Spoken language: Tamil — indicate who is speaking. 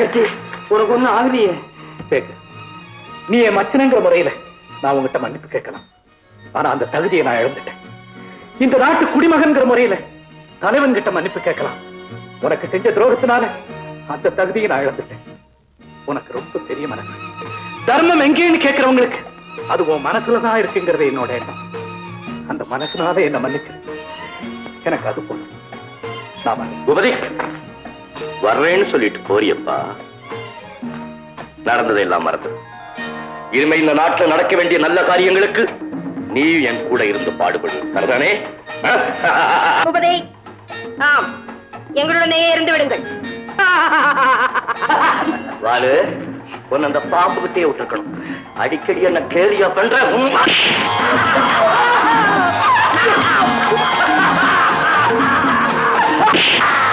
Speaker 1: என்னாச்சு உனக்கு ஒண்ணும் ஆகலையே
Speaker 2: கேக்கு நீ என் மச்சனங்கிற முறையில நான் உங்ககிட்ட மன்னிப்பு கேட்கலாம் ஆனா அந்த தகுதியை நான் இழந்துட்டேன் இந்த நாட்டு குடிமகன்கிற முறையில தலைவன் கிட்ட மன்னிப்பு கேட்கலாம் உனக்கு செஞ்ச துரோகத்தினால அந்த தகுதியை நான் இழந்துட்டேன் உனக்கு ரொம்ப பெரிய மனசு தர்மம் எங்கேன்னு கேட்கிறவங்களுக்கு அது உன் மனசுலதான் இருக்குங்கிறது என்னோட எண்ணம் அந்த மனசுனால என்ன மன்னிச்சு எனக்கு அது போதும் நான் வரேன்.
Speaker 3: உபதி வர்றேன்னு சொல்லிட்டு போறியப்பா நடந்ததெல்லாம் மறந்து இனிமே இந்த நாட்டுல நடக்க வேண்டிய நல்ல காரியங்களுக்கு நீ என் கூட இருந்து பாடுபடு சரிதானே
Speaker 4: உபதை ஆம் எங்களுடனே இருந்து விடுங்கள்
Speaker 3: வாலு உன் அந்த பாம்பு கிட்டே விட்டுருக்கணும் அடிக்கடி என்ன கேலியா பண்ற உம்மா.
Speaker 4: ஆ